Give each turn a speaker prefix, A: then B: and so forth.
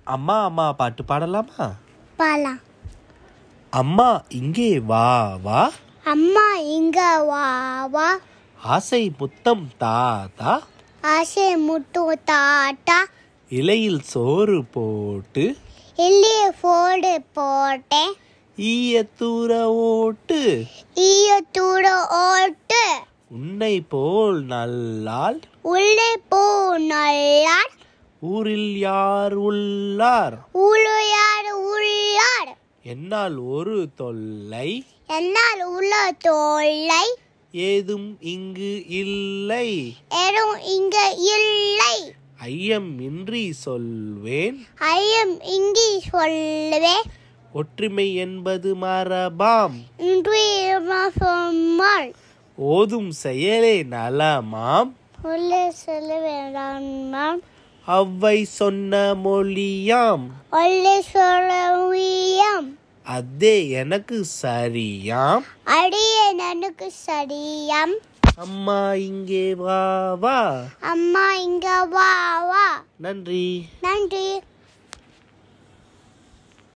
A: அம்மா அம்மா பாட்டு பாடலாமா
B: பாலா
A: அம்மா இங்கே வா வா
B: அம்மா இங்க வா வா
A: ஆசை முத்தம் தாத்தா
B: ஆசை முட்டு தாட்டா
A: இலையில் சோறு போட்டு
B: இல்லையே போடு போட்டேன்
A: ஈய தூர ஓட்டு
B: ஈய தூர ஓட்டு
A: உன்னை போல் நல்லால்
B: உள்ளே போ நல்லார்
A: ஊரில் யார் உள்ளார்
B: உளையார் உள்ளார்
A: என்னால் ஒரு தொல்லை
B: என்னால் உள்ள தோல்லை
A: ஏதும் இங்கு இல்லை
B: எதுவும் இங்க இல்லை
A: ஐயம் இன்றி சொல்வேன்
B: ஐயம் இங்கி சொல்லுவேன்
A: ஒற்றுமை என்பது மரபாம்
B: இன்று சொன்னால்
A: ஓதும் செயலே நலமாம்
B: உள்ளே சொல்ல வேண்டாம்
A: அவ்வை சொன்ன மொழியாம்
B: உள்ளே சொல்ல
A: அதே எனக்கு சரியாம்
B: அடியே நனுக்கு சரியாம்
A: அம்மா இங்கே வா வா
B: அம்மா இங்க வா வா
A: நன்றி
B: நன்றி